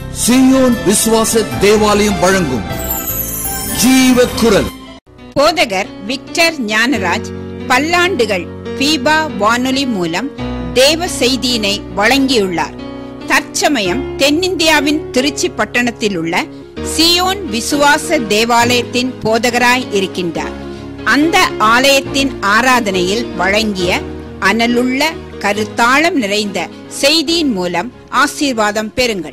சீயோன் விசுவாச தேவாலயம் வழங்கும் ஜீவ குரல் போதகர் விக்டர் ஞானராஜ் பல்லாண்டுகள் பீபா வானொலி மூலம் தேவ செய்தியினை வழங்கியுள்ளார் தற்சமயம் தென்னிந்தியாவின் திருச்சி பட்டணத்தில் உள்ள சியோன் விசுவாச தேவாலயத்தின் போதகராய் இருக்கின்றார் அந்த ஆலயத்தின் ஆராதனையில் வழங்கிய அனலுள்ள கருத்தாளம் நிறைந்த செய்தியின் மூலம் ஆசீர்வாதம் பெறுங்கள்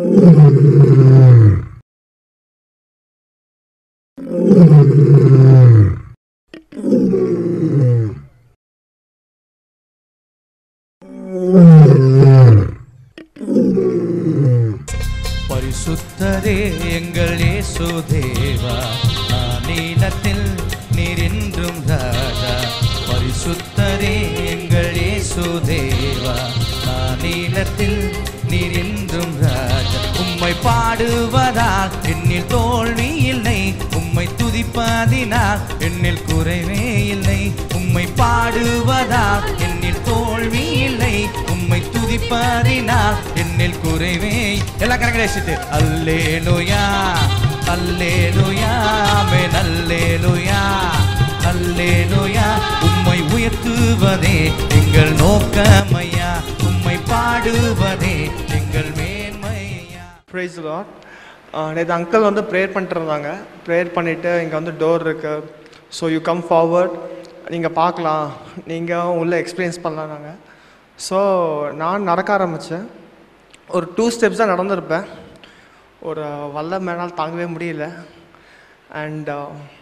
பரிசுத்தரே எங்கள் இயேசு தேவா நீளத்தில் நீரென்றும் ராஜா பரிசுத்தரே எங்கள் இயேசு தேவா நீளத்தில் நீரென்றும் ராஜா உம்மை பாடுவதால் என்னில் தோல்வி இல்லை உம்மை துதிப்பதினால் என்னில் குறைவே இல்லை உம்மை பாடுவதால் என்னில் தோல்வி இல்லை உம்மை துதிப்பதினால் என்னில் குறைவே எல்லாம் கரெக்டாக ரசித்து அல்லேலுயா அல்லேலுயா ஆமென் அல்லேலுயா அல்லேலுயா உம்மை உயர்த்துவதே எங்கள் நோக்கமையா உம்மை பாடுவதே எங்கள் மேன்மையா ப்ரைஸ் லாட் நேற்று அங்கிள் வந்து ப்ரேயர் பண்ணிட்டு இருந்தாங்க ப்ரேயர் பண்ணிவிட்டு இங்கே வந்து டோர் இருக்கு ஸோ யூ கம் ஃபார்வர்ட் நீங்கள் பார்க்கலாம் நீங்கள் உள்ளே எக்ஸ்பீரியன்ஸ் பண்ணலாம் நாங்கள் ஸோ நான் நடக்க ஆரம்பித்தேன் ஒரு டூ ஸ்டெப்ஸ் தான் நடந்திருப்பேன் ஒரு வல்ல மேனால் தாங்கவே முடியல அண்ட்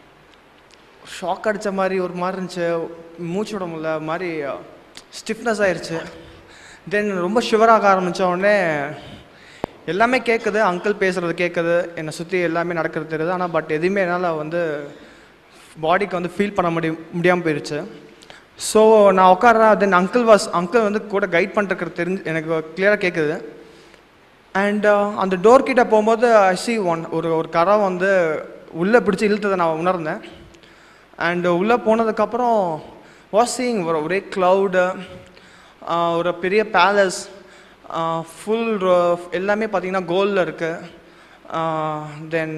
ஷாக் அடித்த மாதிரி ஒரு மாதிரி இருந்துச்சு மூச்சு விட முடியல ஒரு மாதிரி ஸ்டிஃப்னஸ் ஆயிடுச்சு தென் ரொம்ப ஷிவராக ஆரம்பித்த உடனே எல்லாமே கேட்குது அங்கிள் பேசுகிறது கேட்குது என்னை சுற்றி எல்லாமே நடக்கிறது தெரியுது ஆனால் பட் எதுவுமே என்னால் வந்து பாடிக்கு வந்து ஃபீல் பண்ண முடியும் முடியாமல் போயிடுச்சு ஸோ நான் உட்கார்றேன் தென் அங்கிள் வாஸ் அங்கிள் வந்து கூட கைட் பண்ணுறது தெரிஞ்சு எனக்கு கிளியராக கேட்குது அண்ட் அந்த டோர் கிட்ட போகும்போது ஐ சி ஒன் ஒரு ஒரு கரை வந்து உள்ளே பிடிச்சி இழுத்ததை நான் உணர்ந்தேன் அண்ட் உள்ளே போனதுக்கப்புறம் வாசிங் ஒரு ஒரே க்ளவுடு ஒரு பெரிய பேலஸ் ஃபுல் எல்லாமே பார்த்தீங்கன்னா கோல்டில் இருக்குது தென்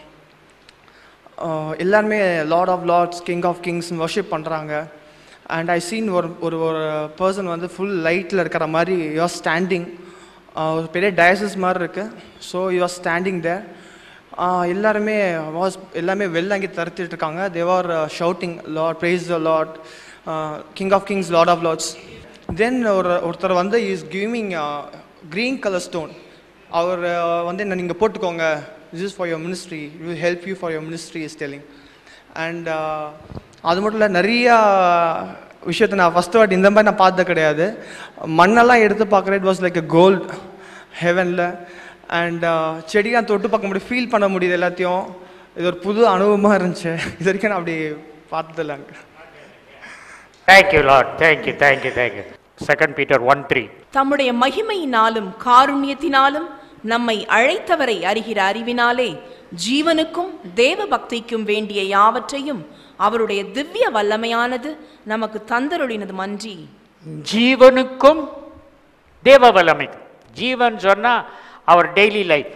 எல்லாருமே lord of lords king of kings worship பண்ணுறாங்க அண்ட் ஐ சீன் ஒரு ஒரு ஒரு பர்சன் வந்து ஃபுல் லைட்டில் இருக்கிற மாதிரி யூஆர் ஸ்டாண்டிங் ஒரு பெரிய டயசஸ் மாதிரி இருக்குது ஸோ யூஆர் ஸ்டாண்டிங் தேர் எல்லாருமே வாஸ் எல்லாமே வெளில அங்கே தருத்திட்டு இருக்காங்க they were shouting lord praise the lord king of kings lord of lords then ஒரு ஒருத்தர் வந்து is giving green colour stone அவர் வந்து என்ன நீங்கள் போட்டுக்கோங்க this is for your ministry you help you for your ministry is telling and அது மட்டும் இல்லை நிறையா விஷயத்தை நான் ஃபஸ்ட்டு வாட்டி இந்த மாதிரி நான் பார்த்தது கிடையாது மண்ணெல்லாம் எடுத்து பார்க்குறேன் it was like a gold ஹெவனில் அண்ட் செடியெலாம் தொட்டு பார்க்க முடியும் ஃபீல் பண்ண முடியுது எல்லாத்தையும் இது ஒரு புது அனுபவமாக இருந்துச்சு இது வரைக்கும் நான் அப்படி பார்த்ததில்ல அங்கே Thank you, Lord. Thank you, thank you, thank you. Second Peter 1 3. தம்முடைய மகிமையினாலும் காருண்யத்தினாலும் நம்மை அழைத்தவரை அறிகிற அறிவினாலே ஜீவனுக்கும் தேவ பக்திக்கும் வேண்டிய யாவற்றையும் அவருடைய திவ்ய வல்லமையானது நமக்கு தந்தருளினது மன்றி ஜீவனுக்கும் தேவ வல்லமைக்கும் ஜீவன் சொன்னா அவர் டெய்லி லைஃப்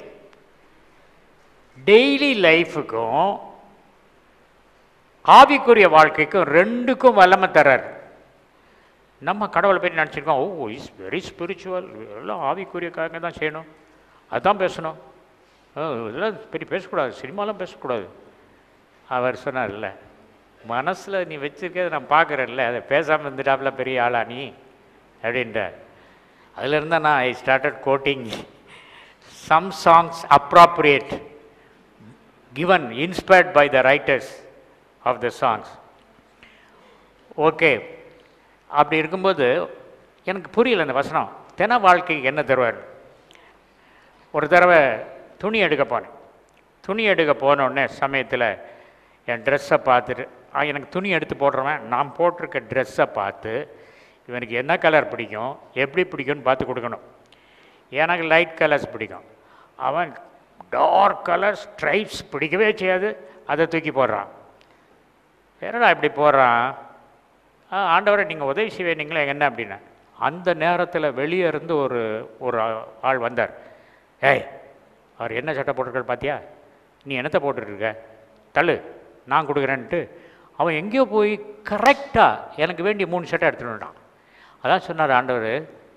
டெய்லி லைஃபுக்கும் ஆவிக்குரிய வாழ்க்கைக்கும் ரெண்டுக்கும் வல்லமை தர்றார் நம்ம கடவுளை பற்றி நினச்சிருக்கோம் ஓ இஸ் வெரி ஸ்பிரிச்சுவல் எல்லாம் ஆவிக்குரிய காரங்க தான் செய்யணும் அதுதான் பேசணும் ஓ, இதெல்லாம் பெரிய பேசக்கூடாது சினிமாலாம் பேசக்கூடாது அவர் சொன்னார்ல மனசில் நீ வச்சிருக்கிறத நான் பார்க்குறேன்ல அதை பேசாமல் இருந்துட்டாப்புல பெரிய ஆளா நீ அப்படின்றார் அதில் இருந்தால் நான் I started quoting some songs appropriate given inspired by the writers of the songs okay அப்படி இருக்கும்போது எனக்கு புரியல அந்த வசனம் தின வாழ்க்கைக்கு என்ன தருவார் ஒரு தடவை துணி எடுக்க போனேன் துணி எடுக்க போன உடனே சமயத்தில் என் ட்ரெஸ்ஸை பார்த்துட்டு ஆ, எனக்கு துணி எடுத்து போடுறவன் நான் போட்டிருக்க ட்ரெஸ்ஸை பார்த்து இவனுக்கு என்ன கலர் பிடிக்கும் எப்படி பிடிக்கும்னு பார்த்து கொடுக்கணும் எனக்கு லைட் கலர்ஸ் பிடிக்கும் அவன் டார்க் கலர் ஸ்ட்ரைப்ஸ் பிடிக்கவே செய்யாது அதை தூக்கி போடுறான் என்னடா இப்படி போடுறான் ஆ ஆண்டவரை நீங்கள் உதவி செய்வீங்களா என்ன அப்படின்னா அந்த நேரத்தில் வெளியே இருந்து ஒரு ஒரு ஆள் வந்தார் ஏய் அவர் என்ன சட்டை போட்டிருக்காரு பார்த்தியா நீ என்னத்தை போட்டுருக்க தள்ளு நான் கொடுக்குறேன்ட்டு அவன் எங்கேயோ போய் கரெக்டாக எனக்கு வேண்டிய மூணு சட்டை எடுத்துட்டு வந்துட்டான் அதான் சொன்னார் ஆண்டவர்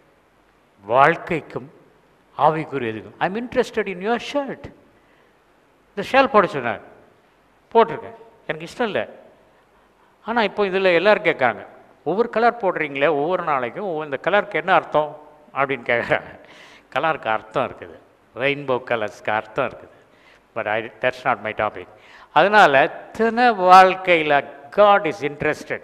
வாழ்க்கைக்கும் ஆவிக்குரியதுக்கும் I am interested in your shirt இந்த ஷேல் போட சொன்னார் போட்டிருக்கேன் எனக்கு இஷ்டம் இல்லை ஆனால் இப்போ இதில் எல்லோரும் கேட்குறாங்க ஒவ்வொரு கலர் போடுறீங்களே ஒவ்வொரு நாளைக்கும் ஒவ்வொரு இந்த கலருக்கு என்ன அர்த்தம் அப்படின்னு கேட்குறாங்க கலருக்கு அர்த்தம் இருக்குது ரெயின்போ கலர்ஸ்க்கு அர்த்தம் இருக்குது but I that's not my topic அதனால் தின வாழ்க்கையில் காட் இஸ் இன்ட்ரெஸ்டட்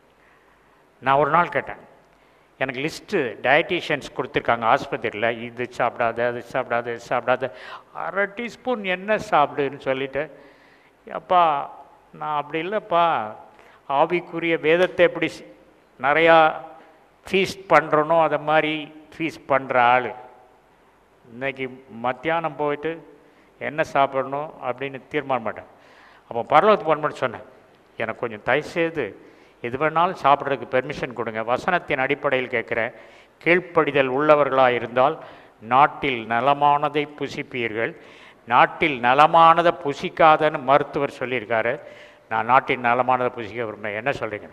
நான் ஒரு நாள் கேட்டேன் எனக்கு லிஸ்ட்டு டயட்டீஷியன்ஸ் கொடுத்துருக்காங்க ஆஸ்பத்திரியில் இது சாப்பிடாத அது சாப்பிடாத இது சாப்பிடாத அரை டீஸ்பூன் என்ன சாப்பிடுன்னு சொல்லிட்டு அப்பா நான் அப்படி இல்லைப்பா ஆவிக்குரிய வேதத்தை எப்படி ஸ்- நிறையா ஃபீஸ்ட் பண்ணுறனோ அதை மாதிரி ஃபீஸ்ட் பண்ணுற ஆள் இன்னைக்கு மத்தியானம் போயிட்டு என்ன சாப்பிடணும் அப்படின்னு தீர்மானம் பண்ணேன் அப்போ பரலோகத்து போன் பண்ணி சொன்னேன் எனக்கு கொஞ்சம் தயவுசெய்து எது வேணாலும் சாப்பிட்றதுக்கு பெர்மிஷன் கொடுங்க வசனத்தின் அடிப்படையில் கேட்குறேன் கீழ்ப்படிதல் உள்ளவர்களாக இருந்தால் நாட்டில் நலமானதை புசிப்பீர்கள் நாட்டில் நலமானதை புசிக்காதன்னு மருத்துவர் சொல்லியிருக்காரு நான் நாட்டின் நலமானதை புசிக்க விரும்புகிறேன் என்ன சொல்கிறீங்க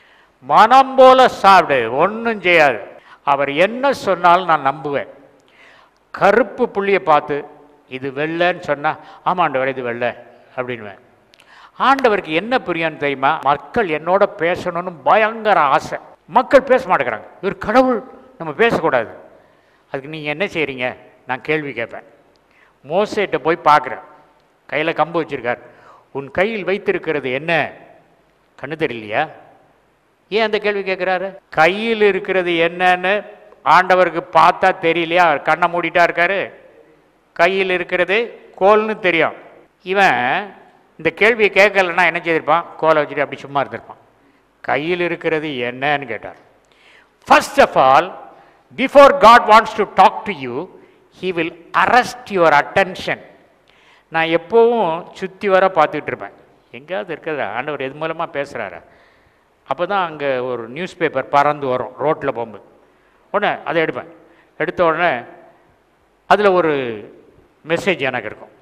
மனம் போல சாப்பிடு ஒன்றும் செய்யாது அவர் என்ன சொன்னாலும் நான் நம்புவேன் கருப்பு புள்ளியை பார்த்து இது வெள்ளைன்னு சொன்னால் ஆமாண்டவர் இது வெள்ளை அப்படின்வேன் ஆண்டவருக்கு என்ன புரியும்னு தெரியுமா மக்கள் என்னோட பேசணும்னு பயங்கர ஆசை மக்கள் பேச மாட்டேங்கிறாங்க இவர் கடவுள் நம்ம பேசக்கூடாது அதுக்கு நீங்கள் என்ன செய்கிறீங்க நான் கேள்வி கேட்பேன் மோசேட்ட போய் பார்க்குறேன் கையில் கம்பு வச்சிருக்கார் உன் கையில் வைத்திருக்கிறது என்ன கண்ணு தெரியலையா ஏன் அந்த கேள்வி கேட்குறாரு கையில் இருக்கிறது என்னன்னு ஆண்டவருக்கு பார்த்தா தெரியலையா அவர் கண்ணை மூடிட்டா இருக்காரு கையில் இருக்கிறது கோல்னு தெரியும் இவன் இந்த கேள்வியை கேட்கலன்னா என்ன செய்திருப்பான் கோலை வச்சுட்டு அப்படி சும்மா இருந்திருப்பான் கையில் இருக்கிறது என்னன்னு கேட்டார் first of all before God wants to talk to you he will arrest your attention நான் எப்போவும் சுற்றி வர பார்த்துக்கிட்டு இருப்பேன் எங்கேயாவது இருக்கிறதா ஆண்டவர் எது மூலமாக பேசுகிறாரு அப்போ தான் அங்கே ஒரு நியூஸ் பேப்பர் பறந்து வரும் ரோட்டில் போகும்போது உடனே அதை எடுப்பேன் எடுத்த உடனே அதில் ஒரு மெசேஜ் எனக்கு இருக்கும்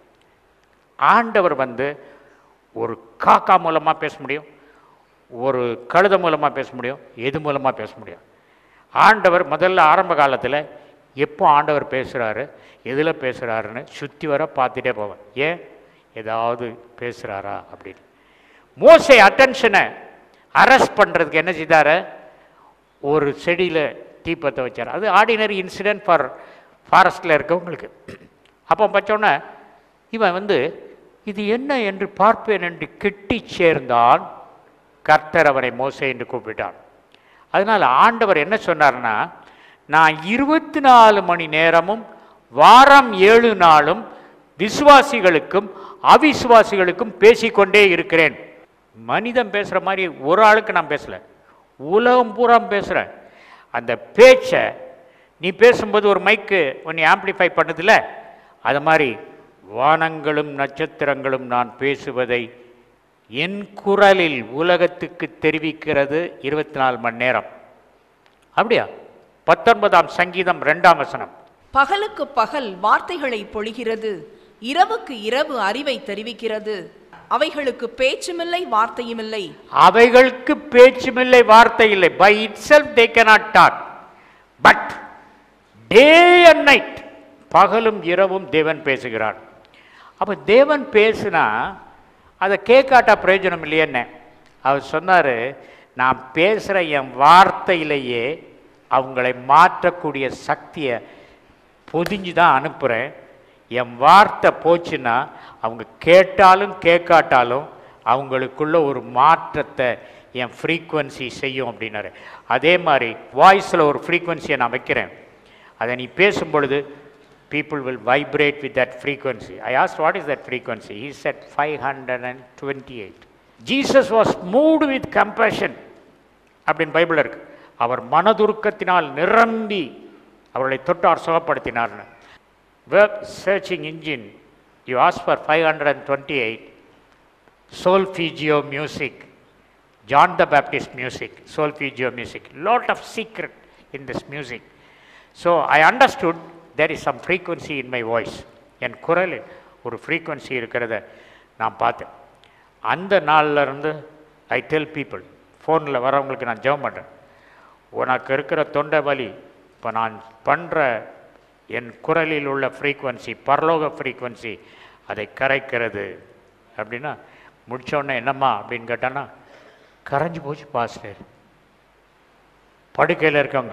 ஆண்டவர் வந்து ஒரு காக்கா மூலமாக பேச முடியும் ஒரு கழுதை மூலமாக பேச முடியும் எது மூலமாக பேச முடியும் ஆண்டவர் முதல்ல ஆரம்ப காலத்தில் எப்போ ஆண்டவர் பேசுகிறாரு எதில் பேசுகிறாருன்னு சுற்றி வர பார்த்துட்டே போவேன் ஏன் ஏதாவது பேசுகிறாரா அப்படின்னு மோசை அட்டென்ஷனை அரெஸ்ட் பண்ணுறதுக்கு என்ன செய்தாரு ஒரு செடியில் தீப்பத்தை வச்சார் அது ஆர்டினரி இன்சிடென்ட் ஃபார் ஃபாரஸ்ட்டில் இருக்கவங்களுக்கு அப்போ பச்சோன்னே இவன் வந்து இது என்ன என்று பார்ப்பேன் என்று கிட்டி சேர்ந்தான் கர்த்தர் அவனை மோசே என்று கூப்பிட்டான் அதனால் ஆண்டவர் என்ன சொன்னார்னா நான் இருபத்தி நாலு மணி நேரமும் வாரம் ஏழு நாளும் விசுவாசிகளுக்கும் அவிசுவாசிகளுக்கும் பேசிக்கொண்டே இருக்கிறேன் மனிதன் பேசுகிற மாதிரி ஒரு ஆளுக்கு நான் பேசலை உலகம் பூரா பேசுகிறேன் அந்த பேச்சை நீ பேசும்போது ஒரு மைக்கு உன்னை ஆம்ப்ளிஃபை பண்ணுதில்ல அது மாதிரி வானங்களும் நட்சத்திரங்களும் நான் பேசுவதை என் குரலில் உலகத்துக்கு தெரிவிக்கிறது இருபத்தி நாலு மணி நேரம் அப்படியா பத்தொன்பதாம் சங்கீதம் ரெண்டாம் வசனம் பகலுக்கு பகல் வார்த்தைகளை பொழிகிறது இரவுக்கு இரவு அறிவை தெரிவிக்கிறது அவைகளுக்கு பேச்சுமில்லை வார்த்தையுமில்லை அவைகளுக்கு பேச்சுமில்லை வார்த்தை இல்லை by itself they cannot talk but day and night பகலும் இரவும் தேவன் பேசுகிறார் அப்போ தேவன் பேசுனா அதை கேட்காட்டா பிரயோஜனம் இல்லையேன்னு அவர் சொன்னார் நான் பேசுகிற என் வார்த்தையிலேயே அவங்களை மாற்றக்கூடிய சக்தியை பொதிஞ்சு தான் அனுப்புகிறேன் என் வார்த்தை போச்சுன்னா அவங்க கேட்டாலும் கேட்காட்டாலும் அவங்களுக்குள்ள ஒரு மாற்றத்தை என் ஃப்ரீக்குவன்சி செய்யும் அப்படின்னாரு அதே மாதிரி வாய்ஸில் ஒரு ஃப்ரீக்குவன்சியை நான் வைக்கிறேன் அதை நீ பேசும் பொழுது people will vibrate with that frequency. I asked, what is that frequency? He said 528. Jesus was moved with compassion. அப்படின்னு பைபிள் இருக்கு அவர் மனதுருக்கத்தினால் நிரம்பி அவர்களை தொட்டார் சுகப்படுத்தினார்னு web searching engine you ask for five hundred and twenty eight Solfeggio music, John the Baptist music, Solfeggio music, lot of secret in this music. So I understood there is some frequency in my voice. என் குரலில் ஒரு frequency இருக்கிறத நான் பார்த்தேன் அந்த நாள்ல இருந்து I tell people ஃபோனில் வரவங்களுக்கு நான் ஜெபம் பண்ணுறேன் உனக்கு இருக்கிற தொண்டை வலி இப்போ நான் பண்ணுற என் குரலில் உள்ள ஃப்ரீக்குவன்சி பரலோக ஃப்ரீக்குவன்சி அதை கரைக்கிறது அப்படின்னா முடிச்ச உடனே என்னம்மா அப்படின்னு கேட்டான்னா கரைஞ்சு போச்சு பாஸ்டர் படுக்கையில் இருக்கவங்க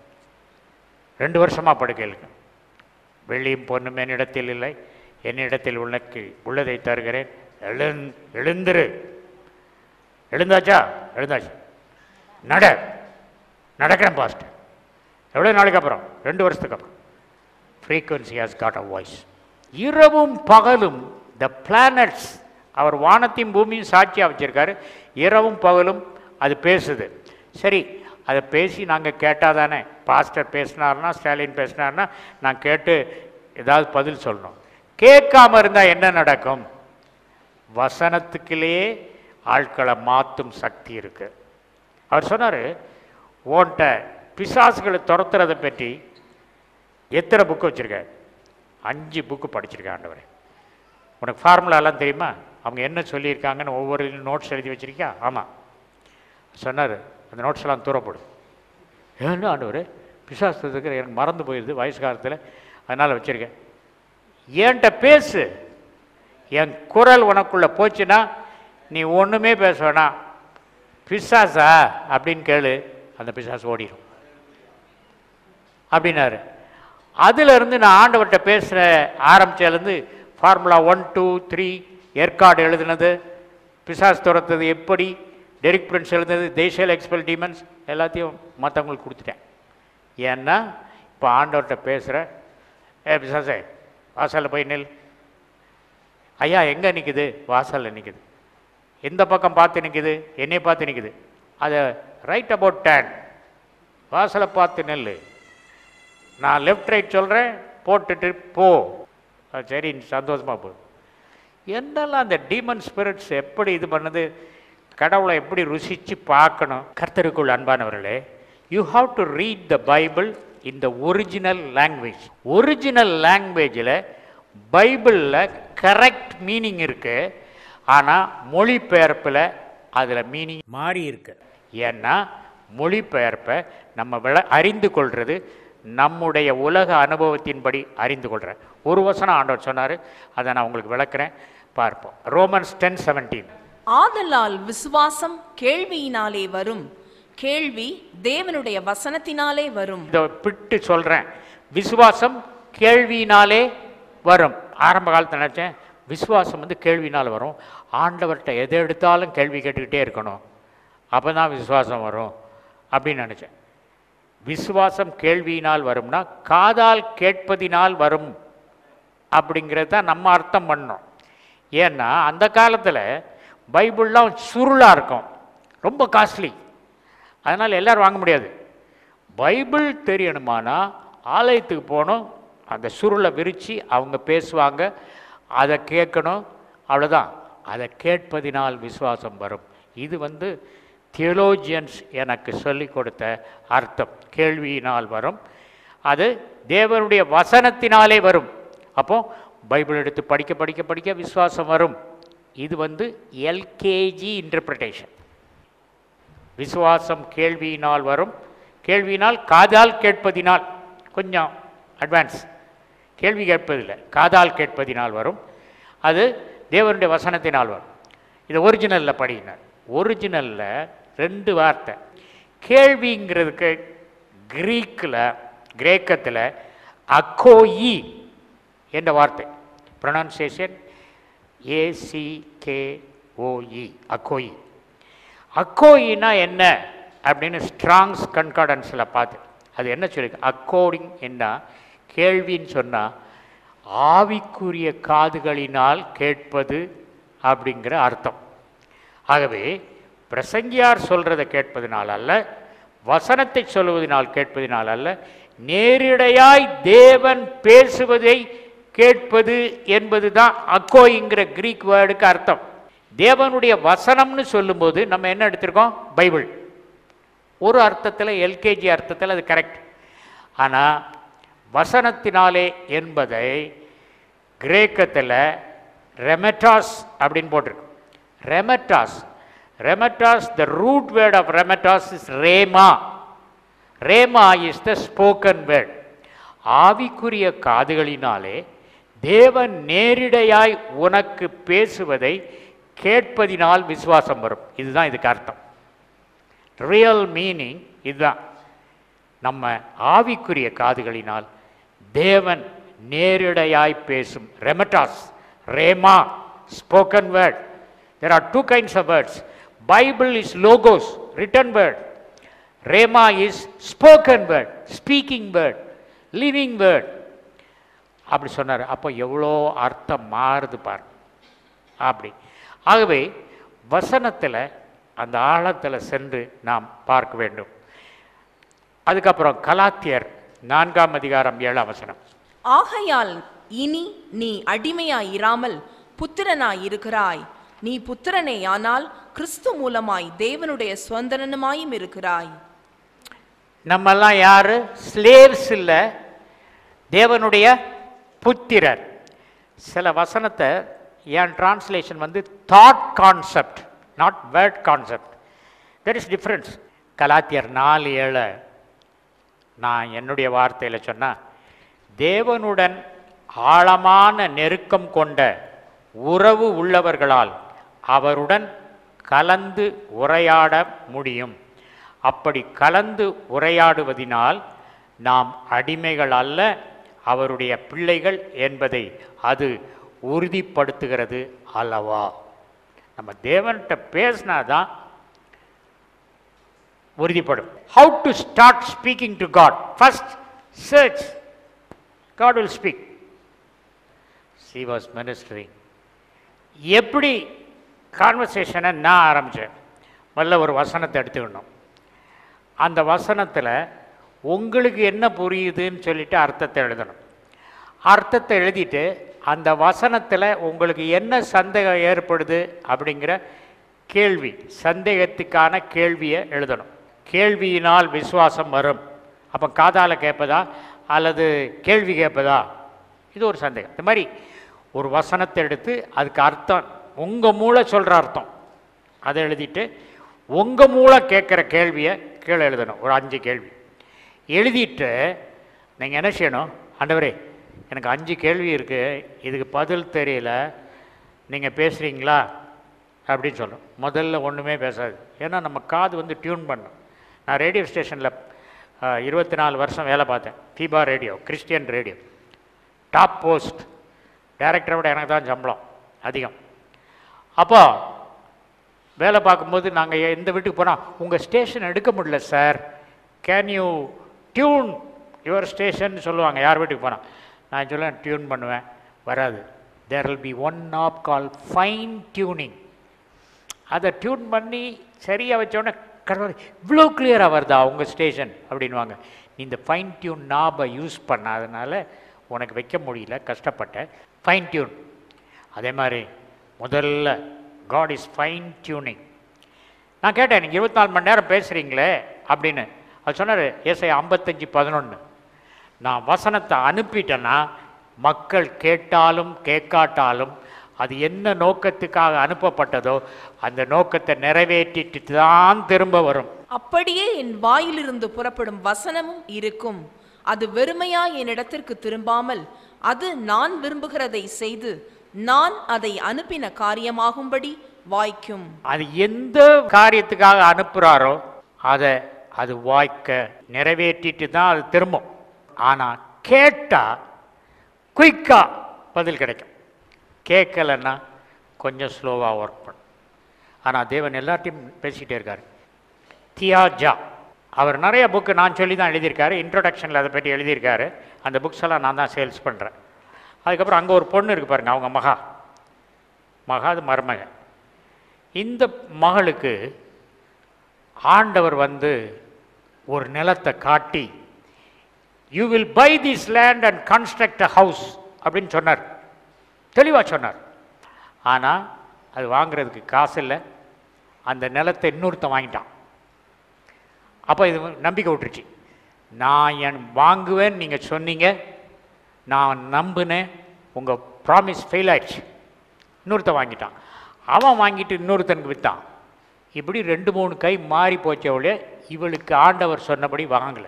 ரெண்டு வருஷமாக படுக்கையில் இருக்கு வெள்ளியும் பொண்ணும் என்னிடத்தில் இல்லை என்னிடத்தில் உனக்கு உள்ளதை தருகிறேன் எழுந் எழுந்துரு எழுந்தாச்சா எழுந்தாச்சு நட நடக்கிறேன் பாஸ்டர் எவ்வளோ நாளைக்கு அப்புறம் ரெண்டு வருஷத்துக்கு அப்புறம் frequency has got a voice இரவும் பகலும் த பிளானட்ஸ் அவர் வானத்தையும் பூமியும் சாட்சியாக வச்சிருக்காரு இரவும் பகலும் அது பேசுது சரி அதை பேசி நாங்கள் கேட்டால் தானே பாஸ்டர் பேசினார்னா ஸ்டாலின் பேசினார்னா நான் கேட்டு ஏதாவது பதில் சொல்லணும் கேட்காம இருந்தால் என்ன நடக்கும் வசனத்துக்குள்ளேயே ஆட்களை மாற்றும் சக்தி இருக்கு அவர் சொன்னார் ஓன்ட்ட பிசாசுகளை துரத்துறதை பற்றி எத்தனை புக்கு வச்சுருக்க அஞ்சு புக்கு படிச்சிருக்கேன் ஆண்டவரே உனக்கு ஃபார்முலாலாம் தெரியுமா அவங்க என்ன சொல்லியிருக்காங்கன்னு ஒவ்வொரு நோட்ஸ் எழுதி வச்சிருக்கியா ஆமாம் சொன்னார் அந்த நோட்ஸ் எல்லாம் தூரப்படும் ஏன்னா ஆண்டவர் பிசாசத்துக்கு எனக்கு மறந்து போயிடுது வயசு காலத்தில் அதனால் வச்சுருக்கேன் என்கிட்ட பேசு என் குரல் உனக்குள்ளே போச்சுன்னா நீ ஒன்றுமே பேச வேணாம் பிசாசா அப்படின்னு கேளு அந்த பிசாசு ஓடிடும் அப்படின்னாரு அதிலிருந்து நான் ஆண்டவர்கிட்ட பேசுகிற ஆரம்பிச்சதுலேருந்து formula one two three Yercaud எழுதுனது பிசாஸ் துரத்தது எப்படி டெரிக் பிரின்ஸ் எழுதுனது தேசியல் எக்ஸ்பெல் டீமன்ஸ் எல்லாத்தையும் மற்றவங்களுக்கு கொடுத்துட்டேன் ஏன்னா இப்போ ஆண்டவர்கிட்ட பேசுகிற ஏ பிசாசே வாசலில் போய் நில் ஐயா எங்கே நிற்குது வாசலில் நிற்குது எந்த பக்கம் பார்த்து நிற்குது என்னை பார்த்து நிற்குது அதை ரைட் அபவுட் டேன் வாசலை பார்த்து நெல் நான் லெஃப்ட் ரைட் சொல்கிறேன் போட்டுட்டு போ அது சரி சந்தோஷமாக போ என்னெல்லாம் அந்த டீமன் ஸ்பிரிட்ஸ் எப்படி இது பண்ணுது கடவுளை எப்படி ருசித்து பார்க்கணும் கர்த்தருக்குள் அன்பானவர்களே you have to read the Bible in the original language original லாங்குவேஜில் பைபிளில் கரெக்ட் மீனிங் இருக்கு ஆனால் மொழிபெயர்ப்பில் அதில் மீனிங் மாறி இருக்கு ஏன்னா மொழிபெயர்ப்பை நம்ம விள அறிந்து கொள்வது நம்முடைய உலக அனுபவத்தின்படி அறிந்து கொள்கிறேன் ஒரு வசனம் ஆண்டவர் சொன்னார் அதை நான் உங்களுக்கு விளக்குறேன் பார்ப்போம் ரோமன்ஸ் டென் செவன்டீன் ஆதலால் விசுவாசம் கேள்வியினாலே வரும் கேள்வி தேவனுடைய வசனத்தினாலே வரும் இதை பிட்டு சொல்கிறேன் விசுவாசம் கேள்வியினாலே வரும் ஆரம்ப காலத்தில் நினச்சேன் விசுவாசம் வந்து கேள்வினால் வரும் ஆண்டவர்கிட்ட எதை எடுத்தாலும் கேள்வி கேட்டுக்கிட்டே இருக்கணும் அப்போ தான் விசுவாசம் வரும் அப்படின்னு நினச்சேன் விசுவாசம் கேள்வியினால் வரும்னா காதால் கேட்பதினால் வரும் அப்படிங்கிறது தான் நம்ம அர்த்தம் பண்ணோம் ஏன்னா அந்த காலத்தில் பைபிள்லாம் சுருளாக இருக்கும் ரொம்ப காஸ்ட்லி அதனால் எல்லோரும் வாங்க முடியாது பைபிள் தெரியணுமானா ஆலயத்துக்கு போகணும் அந்த சுருளை விரித்து அவங்க பேசுவாங்க அதை கேட்கணும் அவ்வளோதான் அதை கேட்பதினால் விசுவாசம் வரும் இது வந்து தியோலோஜியன்ஸ் எனக்கு சொல்லிக் கொடுத்த அர்த்தம் கேள்வியினால் வரும் அது தேவனுடைய வசனத்தினாலே வரும் அப்போ பைபிள் எடுத்து படிக்க படிக்க படிக்க விசுவாசம் வரும் இது வந்து எல்கேஜி இன்டர்பிரிட்டேஷன் விசுவாசம் கேள்வியினால் வரும் கேள்வியினால் காதால் கேட்பதினால் கொஞ்சம் அட்வான்ஸ் கேள்வி கேட்பதில்லை காதால் கேட்பதினால் வரும் அது தேவனுடைய வசனத்தினால் வரும் இது ஒரிஜினலில் படியினர் ஒரிஜினலில் ரெண்டு வார்த்தை கேள்விங்கிறதுக்கு கிரீக்கில் கிரேக்கத்தில் அக்கோயி என்ற வார்த்தை ப்ரொனன்சியேஷன் ஏசிகேஓஇ அக்கோயி அக்கோயினா என்ன அப்படின்னு ஸ்ட்ராங்ஸ் கன்கார்டன்ஸில் பார்த்து அது என்ன சொல்லிருக்கு அக்கோர்டிங் என்ன கேள்வின்னு சொன்னால் ஆவிக்குரிய காதுகளினால் கேட்பது அப்படிங்கிற அர்த்தம் ஆகவே பிரசங்கியார் சொல்கிறத கேட்பதினால் அல்ல வசனத்தை சொல்லுவதனால் கேட்பதினால் அல்ல நேரிடையாய் தேவன் பேசுவதை கேட்பது என்பது தான் அக்கோயிங்கிற கிரீக் வேர்டுக்கு அர்த்தம் தேவனுடைய வசனம்னு சொல்லும்போது நம்ம என்ன எடுத்திருக்கோம் பைபிள் ஒரு அர்த்தத்தில் எல்கேஜி அர்த்தத்தில் அது கரெக்ட் ஆனால் வசனத்தினாலே என்பதை கிரேக்கத்தில் ரெமட்டாஸ் அப்படின்னு போட்டிருக்கு rhematos rhematos the root word of rhematos is rhema rhema is the spoken word ஆவிக்குரிய காதுகளினாலே தேவன் நேரிடையாய் உனக்கு பேசுவதை கேட்பதினால் விசுவாசம் வரும் இதுதான் இதுக்கு அர்த்தம் ரியல் மீனிங் இதுதான் நம்ம ஆவிக்குரிய காதுகளினால் தேவன் நேரிடையாய் பேசும் rhematos rhema spoken word there are two kinds of words Bible is logos written word rhema is spoken word speaking word living word அப்படி சொன்னார் அப்போ எவ்வளோ அர்த்தம் மாறுது பாரு அப்படி ஆகவே வசனத்தில் அந்த ஆழத்தில் சென்று நாம் பார்க்க வேண்டும் அதுக்கப்புறம் கலாத்தியர் நான்காம் அதிகாரம் ஏழாம் வசனம் ஆகையால் இனி நீ அடிமையாயிராமல் புத்திரனாயிருக்கிறாய் நீ புத்திரனேயானால் கிறிஸ்து மூலமாய் தேவனுடைய சுதந்திரனுமாயும் இருக்கிறாய் நம்மெல்லாம் யாரு ஸ்லேவ்ஸ் இல்லை தேவனுடைய புத்திரர் சில வசனத்தை என் டிரான்ஸ்லேஷன் வந்து thought concept not word concept there is difference கலாத்தியர் நாலு ஏழை நான் என்னுடைய வார்த்தையில் சொன்னால் தேவனுடன் ஆழமான நெருக்கம் கொண்ட உறவு உள்ளவர்களால் அவருடன் கலந்து உரையாட முடியும் அப்படி கலந்து உரையாடுவதினால் நாம் அடிமைகள் அல்ல அவருடைய பிள்ளைகள் என்பதை அது உறுதிப்படுத்துகிறது அல்லவா நம்ம தேவன்கிட்ட பேசினாதான் உறுதிப்படும் how to start speaking to God first church God will speak she was ministry எப்படி கான்வர்சேஷனை நான் ஆரம்பித்தேன் முதல்ல ஒரு வசனத்தை எடுத்துக்கணும் அந்த வசனத்தில் உங்களுக்கு என்ன புரியுதுன்னு சொல்லிட்டு அர்த்தத்தை எழுதணும் அர்த்தத்தை எழுதிட்டு அந்த வசனத்தில் உங்களுக்கு என்ன சந்தேகம் ஏற்படுது அப்படிங்கிற கேள்வி சந்தேகத்துக்கான கேள்வியை எழுதணும் கேள்வியினால் விசுவாசம் வரும் அப்போ காதால கேட்பதா அல்லது கேள்வி கேட்பதா இது ஒரு சந்தேகம் இந்த மாதிரி ஒரு வசனத்தை எடுத்து அதுக்கு அர்த்தம் உங்கள் மூளை சொல்கிற அர்த்தம் அதை எழுதிட்டு உங்கள் மூளை கேட்குற கேள்வியை கீழே எழுதணும் ஒரு அஞ்சு கேள்வி எழுதிட்டு நீங்கள் என்ன செய்யணும் ஆண்டவரே எனக்கு அஞ்சு கேள்வி இருக்குது இதுக்கு பதில் தெரியல நீங்கள் பேசுகிறீங்களா அப்படின்னு சொல்லணும் முதல்ல ஒன்றுமே பேசாது ஏன்னா நம்ம காது வந்து டியூன் பண்ணும் நான் ரேடியோ ஸ்டேஷனில் இருபத்தி நாலு வருஷம் வேலை பார்த்தேன் FEBA radio Christian radio top post டைரக்டரை விட எனக்கு தான் சம்பளம் அதிகம் அப்போ வேலை பார்க்கும்போது நாங்கள் எந்த வீட்டுக்கு போனால் உங்கள் ஸ்டேஷன் எடுக்க முடியல sir can you tune your station சொல்லுவாங்க யார் வீட்டுக்கு போனால் நான் சொல்லுவேன் டியூன் பண்ணுவேன் வராது there will be one of call fine tuning அதை டியூன் பண்ணி சரியாக வச்சோடனே கடவுள் இவ்வளோ கிளியராக வருதா உங்கள் ஸ்டேஷன் அப்படின்வாங்க நீ இந்த ஃபைன் டியூன் நாபை யூஸ் பண்ணாதனால உனக்கு வைக்க முடியல கஷ்டப்பட்டேன் ஃபைன் டியூன் அதே மாதிரி முதல்ல காட் இஸ் ஃபைன் டியூனிங் நான் கேட்டேன் நீங்கள் இருபத்தி நாலு மணி நேரம் பேசுகிறீங்களே அப்படின்னு அது சொன்னார் ஏசை ஐம்பத்தஞ்சு பதினொன்று நான் வசனத்தை அனுப்பிட்டேன்னா மக்கள் கேட்டாலும் கேட்காட்டாலும் அது என்ன நோக்கத்துக்காக அனுப்பப்பட்டதோ அந்த நோக்கத்தை நிறைவேற்றிட்டு தான் திரும்ப வரும் அப்படியே என் வாயிலிருந்து புறப்படும் வசனமும் இருக்கும் அது வெறுமையா என்னிடத்திற்கு திரும்பாமல் அது நான் விரும்புகிறதை செய்து நான் அதை அனுப்பின காரியமாகும்படி வாய்க்கும் அது எந்த காரியத்துக்காக அனுப்புகிறாரோ அதை அது வாய்க்க நிறைவேற்றிட்டு தான் அது திரும்பும் ஆனால் கேட்டால் குயிக்காக பதில் கிடைக்கும் கேட்கலன்னா கொஞ்சம் ஸ்லோவாக ஒர்க் பண்ணும் ஆனால் தேவன் எல்லாத்தையும் பேசிக்கிட்டே இருக்கார் தியாஜா அவர் நிறைய புக்கு நான் சொல்லி தான் எழுதியிருக்காரு இன்ட்ரோடக்ஷனில் அதை பற்றி எழுதியிருக்காரு அந்த புக்ஸ் எல்லாம் நான் தான் சேல்ஸ் பண்ணுறேன் அதுக்கப்புறம் அங்கே ஒரு பொண்ணு இருக்கு பாருங்க அவங்க மகா மகா அது மருமக இந்த மகளுக்கு ஆண்டவர் வந்து ஒரு நிலத்தை காட்டி you will buy this land and construct a house அப்படின்னு சொன்னார் தெளிவாக சொன்னார் ஆனால் அது வாங்குறதுக்கு காசு இல்லை அந்த நிலத்தை இன்னொருத்தன் வாங்கிட்டான் அப்போ இது நம்பிக்கை விட்டுருச்சு நான் என் வாங்குவேன்னு நீங்கள் சொன்னீங்க நான் நம்பினேன் உங்கள் ப்ராமிஸ் ஃபெயில் ஆயிடுச்சு இன்னொருத்தன் வாங்கிட்டான் அவன் வாங்கிட்டு இன்னொருத்தனுக்கு விற்றான் இப்படி ரெண்டு மூணு கை மாறி போச்சவளே இவளுக்கு ஆண்டவர் சொன்னபடி வாங்கலை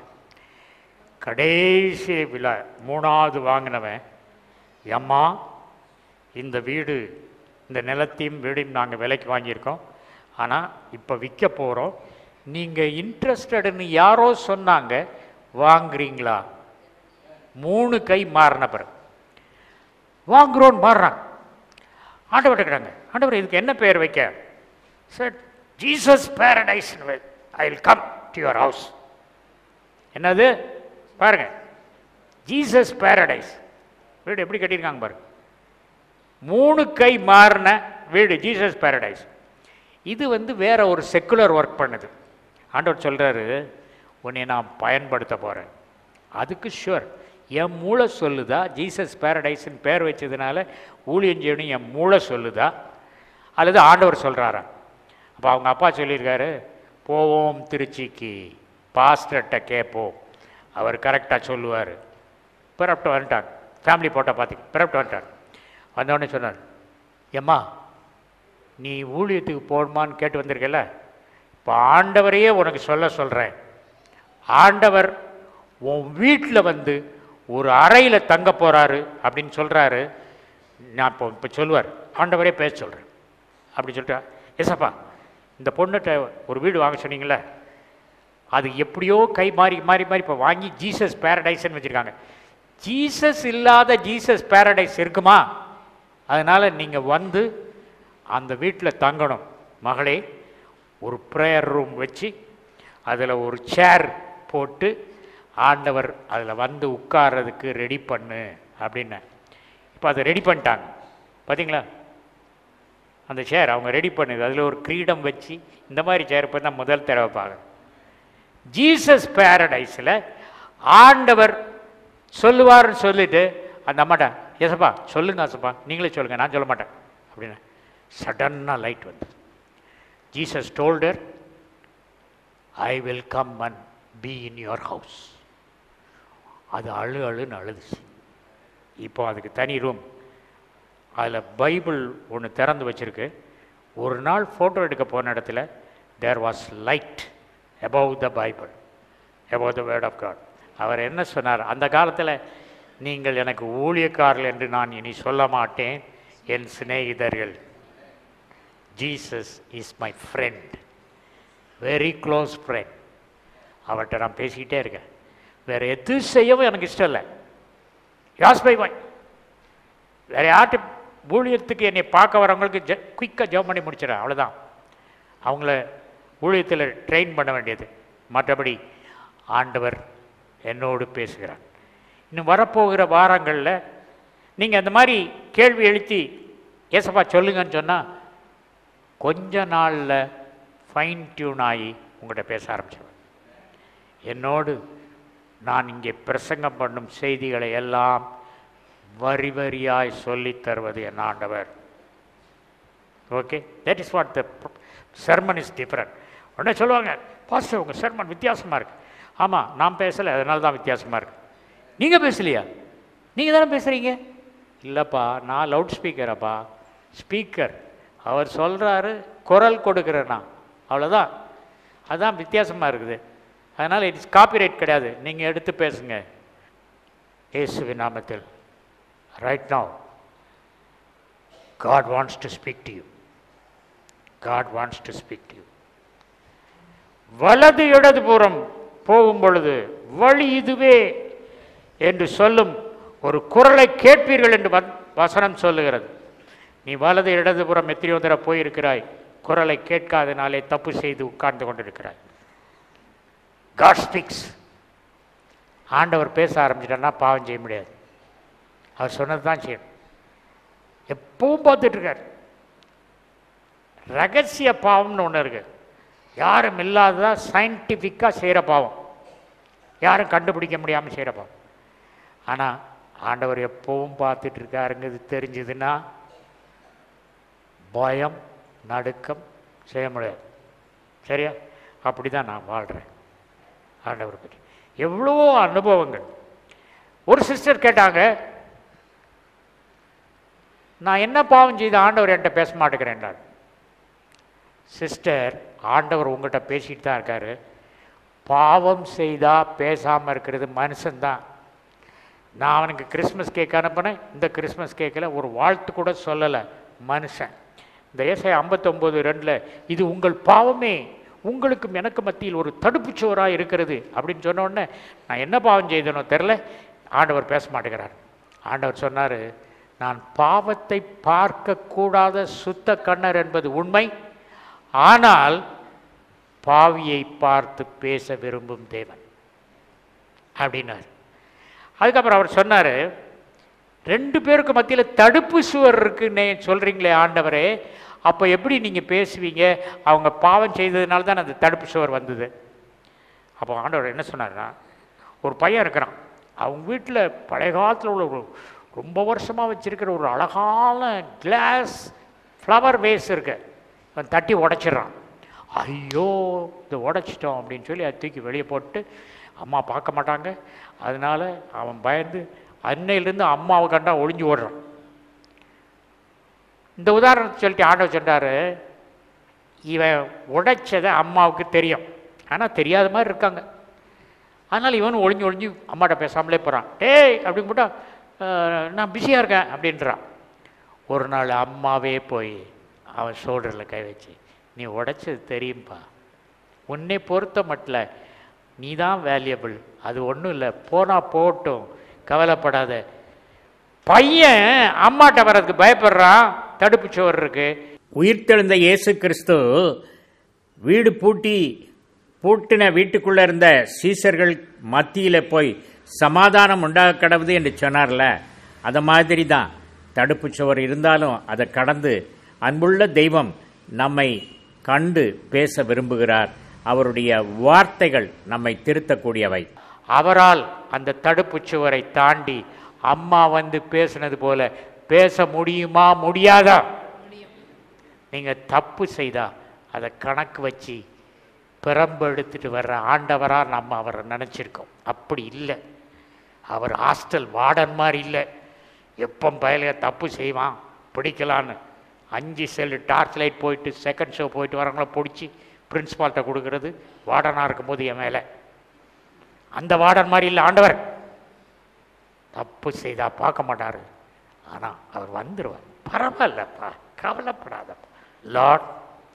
கடைசி விழா மூணாவது வாங்கினவன் அம்மா இந்த வீடு இந்த நிலத்தையும் வீடையும் நாங்கள் விலைக்கு வாங்கியிருக்கோம் ஆனால் இப்போ விற்க போகிறோம் நீங்கள் இன்ட்ரெஸ்டடுன்னு யாரோ சொன்னாங்க வாங்குறீங்களா மூணு கை மாறின பிறகு வாங்குறோன்னு மாறுறாங்க ஆண்டவர் இருக்கிறாங்க ஆண்டவர் இதுக்கு என்ன பேர் வைக்க sir Jesus paradise I will come to your house என்னது பாருங்க ஜீசஸ் பேரடைஸ் வீடு எப்படி கட்டியிருக்காங்க பாருங்க மூணு கை மாறின வீடு ஜீசஸ் பேரடைஸ் இது வந்து வேற ஒரு செக்குலர் ஒர்க் பண்ணுது ஆண்டவர் சொல்றாரு உன்னை நான் பயன்படுத்த போறேன் அதுக்கு ஷுவர் என் மூளை சொல்லுதா ஜீசஸ் பேரடைஸ்னு பேர் வச்சதுனால ஊழியம் செய்யணும் என் மூளை சொல்லுதா அல்லது ஆண்டவர் சொல்கிறாரா அப்போ அவங்க அப்பா சொல்லியிருக்காரு போவோம் திருச்சிக்கு பாஸ்டர்கிட்ட கேட்போம் அவர் கரெக்டாக சொல்லுவார் பிறப்பிட்டு வந்துட்டாங்க ஃபேமிலி போட்டோ பார்த்திங்க பிறப்பிட்டு வந்துட்டாங்க வந்தோடனே சொன்னார் எம்மா நீ ஊழியத்துக்கு போகணுமான்னு கேட்டு வந்திருக்கல இப்போ ஆண்டவரையே உனக்கு சொல்ல சொல்கிறேன் ஆண்டவர் உன் வீட்டில் வந்து ஒரு அறையில் தங்க போகிறாரு அப்படின்னு சொல்கிறாரு நான் இப்போ இப்போ சொல்லுவார் ஆண்டவரே பேச சொல்கிறேன் அப்படி சொல்லிட்டா எசப்பா இந்த பொண்ணுகிட்ட ஒரு வீடு வாங்க சொன்னீங்களே அது எப்படியோ கை மாறி மாறி மாறி இப்போ வாங்கி ஜீசஸ் பேரடைஸ்ன்னு வச்சுருக்காங்க ஜீசஸ் இல்லாத ஜீசஸ் பேரடைஸ் இருக்குமா அதனால் நீங்கள் வந்து அந்த வீட்டில் தங்கணும் மகளே ஒரு ப்ரேயர் ரூம் வச்சு அதில் ஒரு சேர் போட்டு ஆண்டவர் அதில் வந்து உட்கார்றதுக்கு ரெடி பண்ணு அப்படின்னு இப்போ அதை ரெடி பண்ணிட்டாங்க பார்த்தீங்களா அந்த சேர் அவங்க ரெடி பண்ணுது அதில் ஒரு கிரீடம் வச்சு இந்த மாதிரி சேர் இப்போ தான் முதல் தடவை பார்க்குறேன் ஜீசஸ் பேரடைஸில் ஆண்டவர் சொல்லுவார்னு சொல்லிட்டு அந்த அம்மாட்ட ஏசப்பா சொல்லுங்க ஆசப்பா நீங்களே சொல்லுங்க நான் சொல்ல மாட்டேன் அப்படின்னு சடன்னாக லைட் வந்து Jesus told her I will come and be in your house அது அழு அழுன்னு அழுதுச்சு இப்போ அதுக்கு தனி ரூம் அதில் பைபிள் ஒன்று திறந்து வச்சிருக்கு ஒரு நாள் ஃபோட்டோ எடுக்க போன இடத்துல there was light above the Bible above the word of God அவர் என்ன சொன்னார் அந்த காலத்தில் நீங்கள் எனக்கு ஊழியக்காரர்கள் என்று நான் இனி சொல்ல மாட்டேன் என் சிநேகிதர்கள் Jesus is my friend very close friend அவர்கிட்ட நான் பேசிக்கிட்டே இருக்கேன் வேறு எது செய்யவும் எனக்கு இஷ்டம் இல்லை யாஸ் பை வாய் வேறு யார்ட்டு ஊழியத்துக்கு என்னை பார்க்க வரவங்களுக்கு ஜ குயிக்காக ஜெபம் பண்ணி முடிச்சிடறேன் அவ்வளோதான் அவங்கள ஊழியத்தில் ட்ரெயின் பண்ண வேண்டியது மற்றபடி ஆண்டவர் என்னோடு பேசுகிறார் இன்னும் வரப்போகிற வாரங்களில் நீங்கள் அந்த மாதிரி கேள்வி எழுத்தி ஏசப்பா சொல்லுங்கன்னு சொன்னால் கொஞ்ச நாளில் ஃபைன் டியூன் ஆகி உங்கள்கிட்ட பேச ஆரம்பிச்சிடுவேன் என்னோடு நான் இங்கே பிரசங்கம் பண்ணும் செய்திகளை எல்லாம் வரி வரியாய் சொல்லித் தருவது என் ஆண்டவர் okay that is what the sermon is different உடனே சொல்லுவாங்க பாஸ்டர் உங்கள் செர்மன் வித்தியாசமாக இருக்கு ஆமாம் நான் பேசலை அதனால தான் வித்தியாசமாக இருக்கு நீங்கள் பேசலையா நீங்கள் தானே பேசுகிறீங்க இல்லைப்பா நான் லவுட் ஸ்பீக்கரப்பா ஸ்பீக்கர் அவர் சொல்கிறாரு குரல் கொடுக்குறேன் நான் அவ்வளோதான் அதுதான் வித்தியாசமாக இருக்குது அதனால் இட்ஸ் காப்பிரைட் கிடையாது நீங்கள் எடுத்து பேசுங்க இயேசுவின் நாமத்தில் right now God wants to speak to you. God wants to speak to you. வலது இடதுபுறம் போகும் பொழுது வழி இதுவே என்று சொல்லும் ஒரு குரலை கேட்பீர்கள் என்று வ- வசனம் சொல்லுகிறது நீ வலது இடதுபுறம் எத்தனையோ தடவை போயிருக்கிறாய் குரலை கேட்காதனாலே தப்பு செய்து உட்கார்ந்து கொண்டிருக்கிறாய் காட் ஸ்பீக்ஸ் ஆண்டவர் பேச ஆரம்பிச்சிட்டன்னா பாவம் செய்ய முடியாது அவர் சொன்னது தான் செய்யணும் எப்பவும் பார்த்துட்டு இருக்கார் ரகசிய பாவம்னு ஒன்று இருக்கு யாரும் இல்லாததா சயின்டிஃபிக்காக செய்கிற பாவம் யாரும் கண்டுபிடிக்க முடியாமல் செய்கிற பாவம் ஆனால் ஆண்டவர் எப்பவும் பார்த்துட்டு இருக்காருங்கிறது தெரிஞ்சதுன்னா பயம் நடுக்கம் செய்ய முடியாது சரியா அப்படி தான் நான் வாழ்கிறேன் ஆண்டவர் பற்றி எவ்வளோ அனுபவங்கள் ஒரு சிஸ்டர் கேட்டாங்க நான் என்ன பாவம் செய்து ஆண்டவர் என்கிட்ட பேச மாட்டேங்கிறேன் சிஸ்டர் ஆண்டவர் உங்கள்கிட்ட பேசிட்டு தான் இருக்காரு பாவம் செய்தால் பேசாமல் இருக்கிறது மனுஷன்தான் நான் அவனுக்கு கிறிஸ்மஸ் கேக் அனுப்பினேன் இந்த கிறிஸ்மஸ் கேக்கில் ஒரு வாழ்த்து கூட சொல்லலை மனுஷன் இந்த ஏசை ஐம்பத்தொம்போது ரெண்டில் இது உங்கள் பாவமே உங்களுக்கும் எனக்கு மத்தியில் ஒரு தடுப்புச் சுவராக இருக்கிறது அப்படின்னு சொன்ன உடனே நான் என்ன பாவம் செய்தனோ தெரில ஆண்டவர் பேச மாட்டேங்கிறார் ஆண்டவர் சொன்னார் நான் பாவத்தை பார்க்கக்கூடாத சுத்த கண்ணர் என்பது உண்மை ஆனால் பாவியை பார்த்து பேச விரும்பும் தேவன் அப்படின்னார் அதுக்கப்புறம் அவர் சொன்னார் ரெண்டு பேருக்கு மத்தியில் தடுப்பு சுவர் இருக்குன்னு சொல்கிறீங்களே ஆண்டவரே அப்போ எப்படி நீங்கள் பேசுவீங்க அவங்க பாவம் செய்ததுனால தான் அந்த தடுப்பு சுவர் வந்தது அப்போ ஆண்டவர் என்ன சொன்னார்னா ஒரு பையன் இருக்கிறான் அவங்க வீட்டில் பழைய காலத்தில் உள்ள ஒரு ரொம்ப வருஷமாக வச்சுருக்கிற ஒரு அழகான கிளாஸ் ஃப்ளவர் வேஸ் இருக்கு அவன் தட்டி உடைச்சிடுறான் ஐயோ இதை உடைச்சிட்டோம் அப்படின்னு சொல்லி அதை தூக்கி வெளியே போட்டு அம்மா பார்க்க மாட்டாங்க அதனால அவன் பயந்து அன்னையிலேருந்து அம்மாவை கண்டா ஒளிஞ்சு ஓடுறான் இந்த உதாரணத்தை சொல்லிட்டு ஆண்டவர் சொன்னார் இவன் உடைச்சதை அம்மாவுக்கு தெரியும் ஆனால் தெரியாத மாதிரி இருக்காங்க அதனால் இவன் ஒளிஞ்சு ஒளிஞ்சு அம்மாட்ட பேசாமலே போகிறான் டேய் அப்படின்னு போட்டா "அஹ், நான் பிஸியாக இருக்கேன் அப்படின்றான் ஒரு நாள் அம்மாவே போய் அவன் ஷோல்டரில் கை வச்சு நீ உடைச்சது தெரியும்பா உன்னை பொறுத்த மட்டும் நீ தான் வேல்யூபிள் அது ஒன்றும் இல்லை போனால் போகட்டும் கவலைப்படாத பையன் அம்மாட்ட வர்றதுக்கு பயப்படுறான் தடுப்பு சுவர் இருக்கு உயிர்த்தெழுந்த இயேசு கிறிஸ்து வீடு பூட்டி பூட்டின வீட்டுக்குள்ள இருந்த சீசர்கள் மத்தியில போய் சமாதானம் உண்டாக கடவுது என்று சொன்னார்ல அது மாதிரி தான் தடுப்பு சுவர் இருந்தாலும் அதை கடந்து அன்புள்ள தெய்வம் நம்மை கண்டு பேச விரும்புகிறார் அவருடைய வார்த்தைகள் நம்மை திருத்தக்கூடியவை அவரால் அந்த தடுப்பு சுவரை தாண்டி அம்மா வந்து பேசுனது போல பேச முடியுமா முடியாதா நீங்க தப்பு செய்தா அதை கணக்கு வச்சு பிறம்பு எடுத்துட்டு வர்ற ஆண்டவரா நம்ம அவரை நினைச்சிருக்கோம் அப்படி இல்லை அவர் ஹாஸ்டல் வார்டன் மாதிரி இல்லை எப்போ பயலைய தப்பு செய்வான் பிடிக்கலான்னு அஞ்சு செல்லு டார்ச் லைட் போயிட்டு செகண்ட் ஷோ போயிட்டு வரவங்கள பிடிச்சி பிரின்ஸ்பால்கிட்ட கொடுக்கறது வார்டனாக இருக்கும்போது என் மேலே அந்த வார்டன் மாதிரி இல்லை ஆண்டவர் தப்பு செய்தா பார்க்க மாட்டாரு ஆனால் அவர் வந்துடுவார் பரவாயில்லப்பா கவலைப்படாதப்பா lord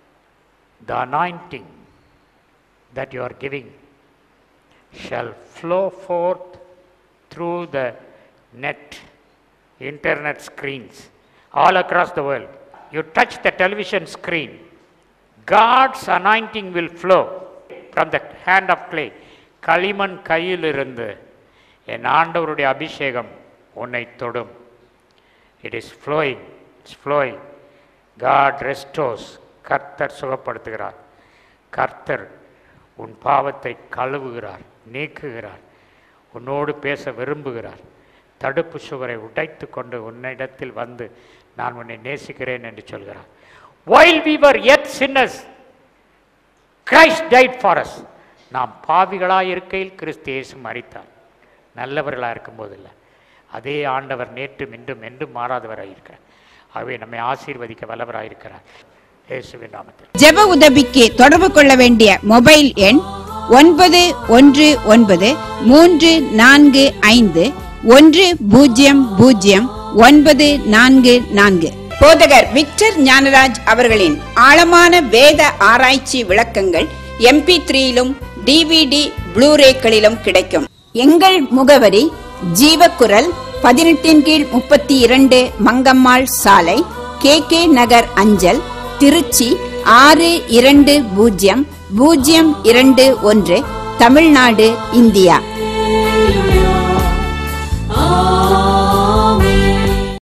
the anointing that you are giving shall flow forth through the net, internet screens all across the world. You touch the television screen, God's anointing will flow from the hand of clay. களிமண் கையிலிருந்து என் ஆண்டவருடைய அபிஷேகம் உன்னை தொடும் it is flowing it's flowing God restores கர்த்தர் சுகப்படுத்துகிறார் கர்த்தர் உன் பாவத்தை கழுவுகிறார் நீக்குகிறார் உன்னோடு பேச விரும்புகிறார் தடுப்பு சுவரை உடைத்து கொண்டு உன்னிடத்தில் வந்து நான் உன்னை நேசிக்கிறேன் என்று சொல்கிறார் while we were yet sinners Christ died for us நாம் பாவிகளாய் இருக்கையில் கிறிஸ்து இயேசு மரித்தார் நல்லவர்களாக இருக்கும்போது இல்லை அதே ஆண்டவர் நேற்றும் இன்றும் என்றும் மாறாதவராக இருக்கிறார் ஆகவே நம்மை ஆசீர்வதிக்க வல்லவராக இருக்கிறார் இயேசுவின் நாமத்தில் ஜெப உதவிக்கு தொடர்பு கொள்ள வேண்டிய மொபைல் எண் ஒன்பது ஒன்று ஒன்பது மூன்று நான்கு ஐந்து ஒன்று பூஜ்ஜியம் பூஜ்ஜியம் ஒன்பது நான்கு நான்கு போதகர் விக்டர் ஞானராஜ் அவர்களின் ஆழமான வேத ஆராய்ச்சி விளக்கங்கள் எம்பி த்ரீயிலும் டிவிடி ப்ளூரேக்களிலும் கிடைக்கும் எங்கள் முகவரி ஜீவக்குரல் பதினெட்டின் கீழ் முப்பத்தி இரண்டு மங்கம்மாள் சாலை கே கே நகர் அஞ்சல் திருச்சி ஆறு இரண்டு பூஜ்ஜியம் பூஜ்ஜியம் இரண்டு ஒன்று தமிழ்நாடு இந்தியா